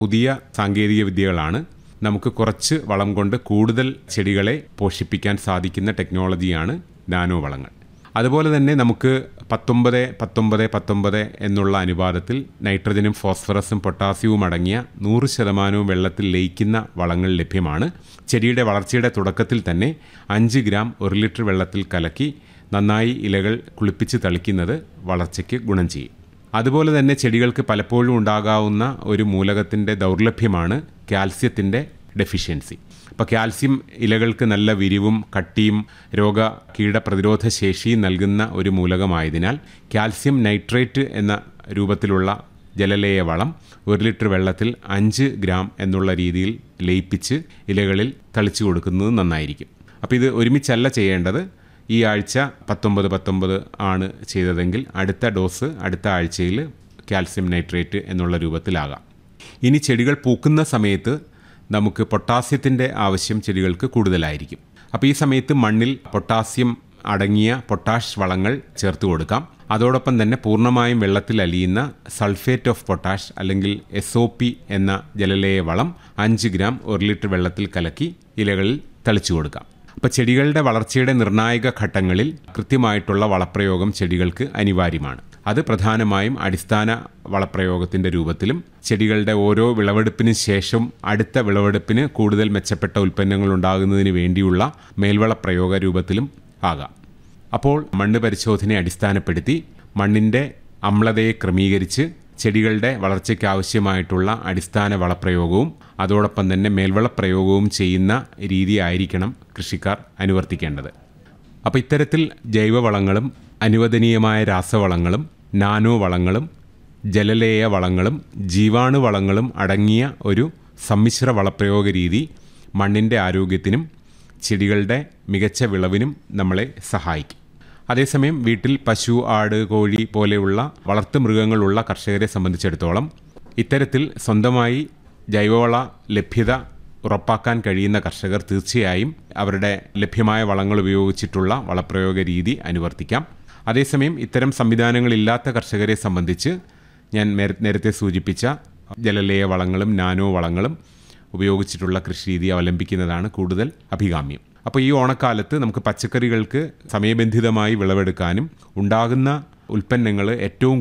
പുതിയ സാങ്കേതിക വിദ്യകളാണ് നമുക്ക് കുറച്ച് വളം കൊണ്ട് കൂടുതൽ ചെടികളെ പോഷിപ്പിക്കാൻ സാധിക്കുന്ന ടെക്നോളജിയാണ് നാനോ വളങ്ങൾ അതുപോലെ തന്നെ നമുക്ക് പത്തൊമ്പത് പത്തൊമ്പത് പത്തൊമ്പത് എന്നുള്ള അനുപാതത്തിൽ നൈട്രജനും ഫോസ്ഫറസും പൊട്ടാസ്യവും അടങ്ങിയ നൂറ് ശതമാനവും വെള്ളത്തിൽ ലയിക്കുന്ന വളങ്ങൾ ലഭ്യമാണ് ചെടിയുടെ വളർച്ചയുടെ തുടക്കത്തിൽ തന്നെ അഞ്ച് ഗ്രാം ഒരു ലിറ്റർ വെള്ളത്തിൽ കലക്കി നന്നായി ഇലകൾ കുളിപ്പിച്ച് തളിക്കുന്നത് വളർച്ചയ്ക്ക് ഗുണം ചെയ്യും അതുപോലെ തന്നെ ചെടികൾക്ക് പലപ്പോഴും ഉണ്ടാകാവുന്ന ഒരു മൂലകത്തിൻ്റെ ദൗർലഭ്യമാണ് കാൽസ്യത്തിൻ്റെ ഡെഫിഷ്യൻസി അപ്പോൾ കാൽസ്യം ഇലകൾക്ക് നല്ല വിരിവും കട്ടിയും രോഗ കീടപ്രതിരോധ ശേഷിയും നൽകുന്ന ഒരു മൂലകമായതിനാൽ കാൽസ്യം നൈട്രേറ്റ് എന്ന രൂപത്തിലുള്ള ജലലേയ വളം ഒരു ലിറ്റർ വെള്ളത്തിൽ അഞ്ച് ഗ്രാം എന്നുള്ള രീതിയിൽ ലയിപ്പിച്ച് ഇലകളിൽ തളിച്ചു കൊടുക്കുന്നത് നന്നായിരിക്കും അപ്പോൾ ഇത് ഒരുമിച്ചല്ല ചെയ്യേണ്ടത് ഈ ആഴ്ച പത്തൊമ്പത് പത്തൊമ്പത് ആണ് ചെയ്തതെങ്കിൽ അടുത്ത ഡോസ് അടുത്ത ആഴ്ചയിൽ കാൽസ്യം നൈട്രേറ്റ് എന്നുള്ള രൂപത്തിലാകാം ഇനി ചെടികൾ പൂക്കുന്ന സമയത്ത് നമുക്ക് പൊട്ടാസ്യത്തിൻ്റെ ആവശ്യം ചെടികൾക്ക് കൂടുതലായിരിക്കും അപ്പോൾ ഈ സമയത്ത് മണ്ണിൽ പൊട്ടാസ്യം അടങ്ങിയ പൊട്ടാഷ് വളങ്ങൾ ചേർത്ത് കൊടുക്കാം അതോടൊപ്പം തന്നെ പൂർണ്ണമായും വെള്ളത്തിൽ അലിയുന്ന സൾഫേറ്റ് ഓഫ് പൊട്ടാഷ് അല്ലെങ്കിൽ എസ് ഒ പി എന്ന ജലലേയ വളം അഞ്ച് ഗ്രാം ഒരു ലിറ്റർ വെള്ളത്തിൽ കലക്കി ഇലകളിൽ തളിച്ചു കൊടുക്കാം അപ്പോൾ ചെടികളുടെ വളർച്ചയുടെ നിർണായക ഘട്ടങ്ങളിൽ കൃത്യമായിട്ടുള്ള വളപ്രയോഗം ചെടികൾക്ക് അനിവാര്യമാണ് അത് പ്രധാനമായും അടിസ്ഥാന വളപ്രയോഗത്തിൻ്റെ രൂപത്തിലും ചെടികളുടെ ഓരോ വിളവെടുപ്പിന് ശേഷം അടുത്ത വിളവെടുപ്പിന് കൂടുതൽ മെച്ചപ്പെട്ട ഉൽപ്പന്നങ്ങൾ ഉണ്ടാകുന്നതിന് വേണ്ടിയുള്ള മേൽവള പ്രയോഗ രൂപത്തിലും ആകാം അപ്പോൾ മണ്ണ് പരിശോധനയെ അടിസ്ഥാനപ്പെടുത്തി മണ്ണിൻ്റെ അമ്ലതയെ ക്രമീകരിച്ച് ചെടികളുടെ വളർച്ചയ്ക്ക് ആവശ്യമായിട്ടുള്ള അടിസ്ഥാന വളപ്രയോഗവും അതോടൊപ്പം തന്നെ മേൽവളപ്രയോഗവും ചെയ്യുന്ന രീതി ആയിരിക്കണം കൃഷിക്കാർ അനുവർത്തിക്കേണ്ടത് അപ്പോൾ ഇത്തരത്തിൽ ജൈവവളങ്ങളും അനുവദനീയമായ രാസവളങ്ങളും നാനോ വളങ്ങളും ജലലേയ വളങ്ങളും ജീവാണു വളങ്ങളും അടങ്ങിയ ഒരു സമ്മിശ്ര വളപ്രയോഗ രീതി മണ്ണിൻ്റെ ആരോഗ്യത്തിനും ചെടികളുടെ മികച്ച വിളവിനും നമ്മളെ സഹായിക്കും അതേസമയം വീട്ടിൽ പശു ആട് കോഴി പോലെയുള്ള വളർത്തുമൃഗങ്ങളുള്ള കർഷകരെ സംബന്ധിച്ചിടത്തോളം ഇത്തരത്തിൽ സ്വന്തമായി ജൈവവള ലഭ്യത ഉറപ്പാക്കാൻ കഴിയുന്ന കർഷകർ തീർച്ചയായും അവരുടെ ലഭ്യമായ വളങ്ങൾ ഉപയോഗിച്ചിട്ടുള്ള വളപ്രയോഗ രീതി അനുവർത്തിക്കാം അതേസമയം ഇത്തരം സംവിധാനങ്ങളില്ലാത്ത കർഷകരെ സംബന്ധിച്ച് ഞാൻ നേരത്തെ സൂചിപ്പിച്ച ജലലേയ വളങ്ങളും നാനോ വളങ്ങളും ഉപയോഗിച്ചിട്ടുള്ള കൃഷി രീതി അവലംബിക്കുന്നതാണ് കൂടുതൽ അഭികാമ്യം അപ്പോൾ ഈ ഓണക്കാലത്ത് നമുക്ക് പച്ചക്കറികൾക്ക് സമയബന്ധിതമായി വിളവെടുക്കാനും ഉണ്ടാകുന്ന ഉൽപ്പന്നങ്ങൾ ഏറ്റവും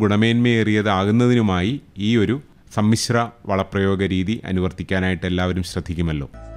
ഗുണമേന്മയേറിയതാകുന്നതിനുമായി ഈ ഒരു സമ്മിശ്ര വളപ്രയോഗ രീതി അനുവർത്തിക്കാനായിട്ട് എല്ലാവരും ശ്രദ്ധിക്കുമല്ലോ